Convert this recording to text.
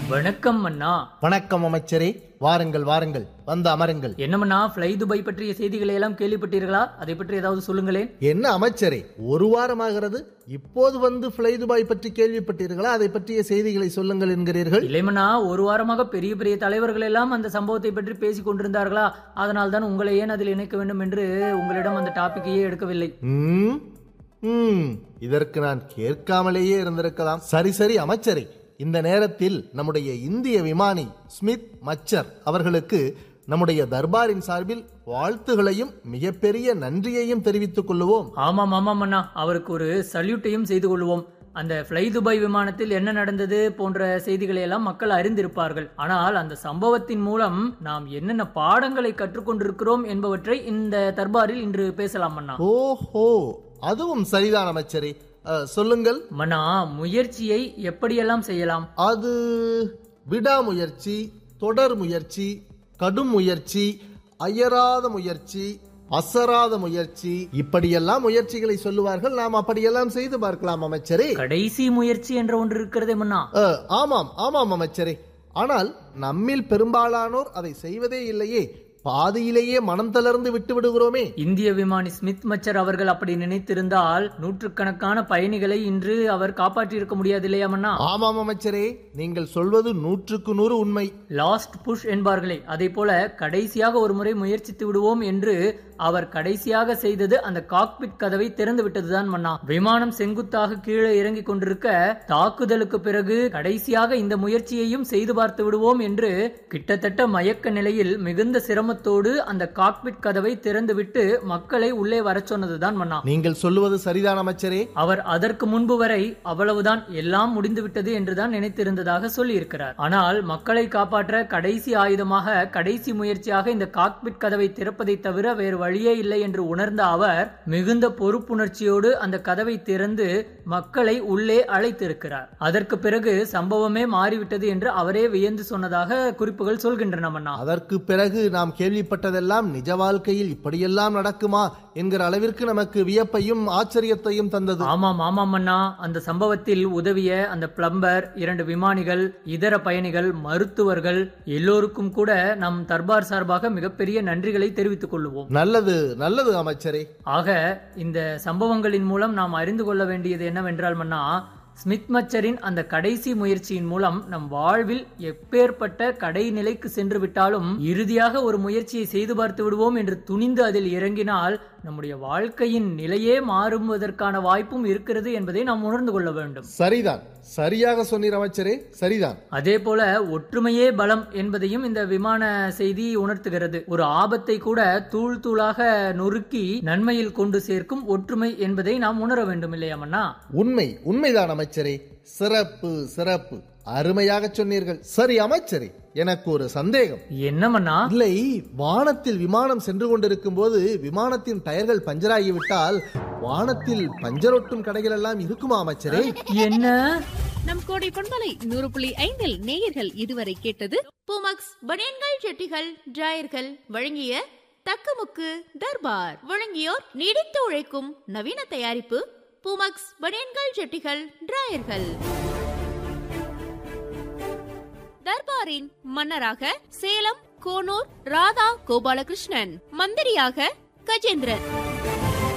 வணக்கம் அண்ணா வணக்கம் அமைச்சரே வாருங்கள் வாருங்கள் வந்து அமருங்கள் என்னமண்ணா ஃப்ளை துபாய் பற்றிய செய்திகளை எல்லாம் கேள்விப்பட்டீர்களா அதை பற்றி ஏதாவது சொல்லுங்களேன் என்ன அமைச்சரே ஒரு வாரமாகிறது இப்போது வந்து ஃப்ளை துபாய் பற்றி கேள்விப்பட்டீர்களா அதை பற்றிய செய்திகளை சொல்லுங்கள் என்கிறீர்கள் இல்லைமண்ணா ஒரு வாரமாக பெரிய பெரிய தலைவர்கள் எல்லாம் அந்த சம்பவத்தை பற்றி பேசிக் கொண்டிருந்தார்களா அதனால் தான் உங்களை ஏன் அதில் இணைக்க வேண்டும் என்று உங்களிடம் அந்த டாபிக்கையே எடுக்கவில்லை ம், ம், இதற்கு நான் கேட்காமலேயே இருந்திருக்கலாம் சரி சரி அமைச்சரே இந்த நேரத்தில் நம்முடைய இந்திய விமானி ஸ்மித் மச்சர் அவர்களுக்கு நம்முடைய தர்பாரின் சார்பில் வாழ்த்துகளையும் மிகப்பெரிய நன்றியையும் தெரிவித்துக் கொள்ளுவோம் ஆமாம் ஆமாம் அண்ணா அவருக்கு ஒரு சல்யூட்டையும் செய்து கொள்வோம் அந்த ஃப்ளை துபாய் விமானத்தில் என்ன நடந்தது போன்ற செய்திகளை எல்லாம் மக்கள் அறிந்திருப்பார்கள் ஆனால் அந்த சம்பவத்தின் மூலம் நாம் என்னென்ன பாடங்களை கற்றுக்கொண்டிருக்கிறோம் என்பவற்றை இந்த தர்பாரில் இன்று பேசலாம் அண்ணா ஓஹோ அதுவும் சரிதான் அமைச்சரே அஹ், சொல்லுங்கள் மன்னா முயற்சியை எப்படியெல்லாம் செய்யலாம் அது விடாமுயற்சி தொடர் முயற்சி கடும் முயற்சி அயராத முயற்சி அசராத முயற்சி இப்படியெல்லாம் முயற்சிகளை சொல்லுவார்கள் நாம் அப்படியெல்லாம் செய்து பார்க்கலாம் அமைச்சரே கடைசி முயற்சி என்ற ஒன்று இருக்கிறதே மன்னா அஹ், ஆமாம் ஆமாம் அமைச்சரே ஆனால் நம்மில் பெரும்பாலானோர் அதை செய்வதே இல்லையே பாதியிலேயே மனம் தளர்ந்து விட்டு விடுகிறோமே இந்திய விமானி ஸ்மித் மச்சர் அவர்கள் அப்படி நினைத்திருந்தால் நூற்றுக்கணக்கான பயணிகளை இன்று அவர் காப்பாற்றியிருக்க முடியாது இல்லையா மன்னா ஆமாம் அமைச்சரே நீங்கள் சொல்வது நூற்றுக்கு நூறு உண்மை லாஸ்ட் புஷ் என்பார்களே அதே போல கடைசியாக ஒரு முறை முயற்சித்து விடுவோம் என்று அவர் கடைசியாக செய்தது அந்த காக்பிட் கதவை திறந்து விட்டதுதான் மன்னா விமானம் செங்குத்தாக கீழே இறங்கி கொண்டிருக்க தாக்குதலுக்கு பிறகு கடைசியாக இந்த முயற்சியையும் செய்து பார்த்து விடுவோம் என்று கிட்டத்தட்ட மயக்க நிலையில் மிகுந்த சிரமத்தோடு அந்த காக்பிட் கதவை திறந்துவிட்டு மக்களை உள்ளே வரச் சொன்னதுதான் மன்னா நீங்கள் சொல்லுவது சரிதான் அமைச்சரே அவர் அதற்கு முன்பு வரை அவ்வளவுதான் எல்லாம் முடிந்துவிட்டது என்றுதான் நினைத்திருந்ததாக சொல்லியிருக்கிறார் ஆனால் மக்களை காப்பாற்ற கடைசி ஆயுதமாக கடைசி முயற்சியாக இந்த காக்பிட் கதவை திறப்பதை தவிர வேறு வழியே இல்லை என்று உணர்ந்த அவர் மிகுந்த பொறுப்புணர்ச்சியோடு அந்த கதவை திறந்து மக்களை உள்ளே அழைத்திருக்கிறார் அதற்கு பிறகு சம்பவமே மாறிவிட்டது என்று அவரே வியந்து சொன்னதாக குறிப்புகள் சொல்கின்றன மன்னா அதற்கு பிறகு நாம் கேள்விப்பட்டதெல்லாம் நிஜ வாழ்க்கையில் இப்படியெல்லாம் நடக்குமா என்கிற அளவிற்கு நமக்கு வியப்பையும் ஆச்சரியத்தையும் தந்தது ஆமாம் ஆமாம் அண்ணா அந்த சம்பவத்தில் உதவிய அந்த பிளம்பர் இரண்டு விமானிகள் இதர பயணிகள் மருத்துவர்கள் எல்லோருக்கும் கூட நம் தர்பார் சார்பாக மிகப்பெரிய நன்றிகளை தெரிவித்துக் கொள்ளுவோம் நல்லது நல்லது அமைச்சரே ஆக இந்த சம்பவங்களின் மூலம் நாம் அறிந்து கொள்ள வேண்டியது என்னவென்றால் மன்னா ஸ்மித் மச்சரின் அந்த கடைசி முயற்சியின் மூலம் நம் வாழ்வில் எப்பேற்பட்ட கடைநிலைக்கு சென்று விட்டாலும் இறுதியாக ஒரு முயற்சியை செய்து பார்த்து விடுவோம் என்று துணிந்து அதில் இறங்கினால் நம்முடைய வாழ்க்கையின் நிலையே மாறுவதற்கான வாய்ப்பும் இருக்கிறது என்பதை நாம் உணர்ந்து கொள்ள வேண்டும் சரிதான் சரியாக சொன்னீர் அமைச்சரே சரிதான் அதே போல ஒற்றுமையே பலம் என்பதையும் இந்த விமான செய்தி உணர்த்துகிறது ஒரு ஆபத்தை கூட தூள் தூளாக நொறுக்கி நன்மையில் கொண்டு சேர்க்கும் ஒற்றுமை என்பதை நாம் உணர வேண்டும் இல்லையா மன்னா உண்மை உண்மைதான் அமைச்சரே சிறப்பு சிறப்பு அருமையாக சொன்னீர்கள் சரி அமைச்சரே எனக்கு ஒரு சந்தேகம் என்ன மன்னா இல்லை வானத்தில் விமானம் சென்று கொண்டிருக்கும் போது விமானத்தின் டயர்கள் பஞ்சராகிவிட்டால் வானத்தில் பஞ்சரொட்டும் கடைகள் எல்லாம் இருக்குமா அமைச்சரே என்ன நம் கோடை பொன்மலை நூறு புள்ளி ஐந்தில் நேயர்கள் இதுவரை கேட்டது பூமக்ஸ் பனியன்கள் ஜெட்டிகள் டிராயர்கள் வழங்கிய தக்கமுக்கு தர்பார் வழங்கியோர் நீடித்து உழைக்கும் நவீன தயாரிப்பு பூமக்ஸ் பனியன்கள் ஜெட்டிகள் டிராயர்கள் தர்பாரின் மன்னராக சேலம் கோனூர் ராதா கோபாலகிருஷ்ணன் மந்திரியாக கஜேந்திரன்